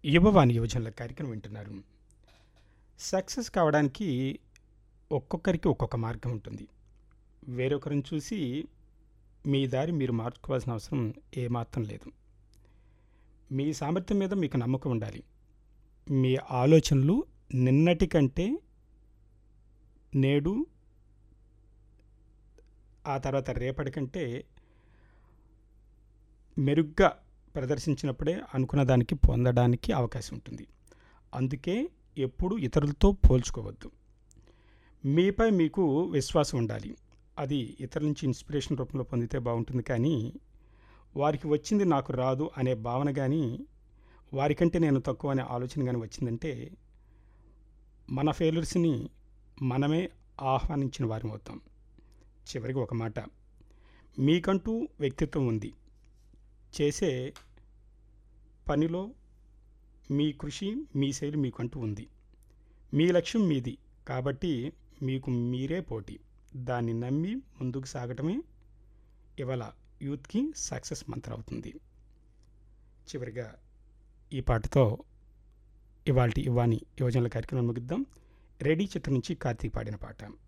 యువవాణి యువజనుల కార్యక్రమం వింటున్నారు సక్సెస్ కావడానికి ఒక్కొక్కరికి ఒక్కొక్క మార్గం ఉంటుంది వేరొకరిని చూసి మీ దారి మీరు మార్చుకోవాల్సిన అవసరం ఏమాత్రం లేదు మీ సామర్థ్యం మీద మీకు నమ్మకం ఉండాలి మీ ఆలోచనలు నిన్నటి కంటే నేడు ఆ తర్వాత రేపటి కంటే మెరుగ్గా ప్రదర్శించినప్పుడే అనుకున్న దానికి పొందడానికి అవకాశం ఉంటుంది అందుకే ఎప్పుడు ఇతరులతో పోల్చుకోవద్దు మీపై మీకు విశ్వాసం ఉండాలి అది ఇతరుల నుంచి ఇన్స్పిరేషన్ రూపంలో పొందితే బాగుంటుంది కానీ వారికి వచ్చింది నాకు రాదు అనే భావన కానీ వారికంటే నేను తక్కువ అనే ఆలోచన కానీ వచ్చిందంటే మన ఫెయిల్యూర్స్ని మనమే ఆహ్వానించిన వారం అవుతాం చివరికి ఒక మాట మీకంటూ వ్యక్తిత్వం ఉంది చేసే పనిలో మీ కృషి మీ శైలి మీకంటూ ఉంది మీ లక్ష్యం మీది కాబట్టి మీకు మీరే పోటీ దాన్ని నమ్మి ముందుకు సాగటమే ఇవాళ యూత్కి సక్సెస్ మంత్రం అవుతుంది చివరిగా ఈ పాటతో ఇవాళ ఇవాని యువజనుల కార్యక్రమం ముగిద్దాం రెడీ చిత్రం నుంచి కార్తీక్ పాడిన పాట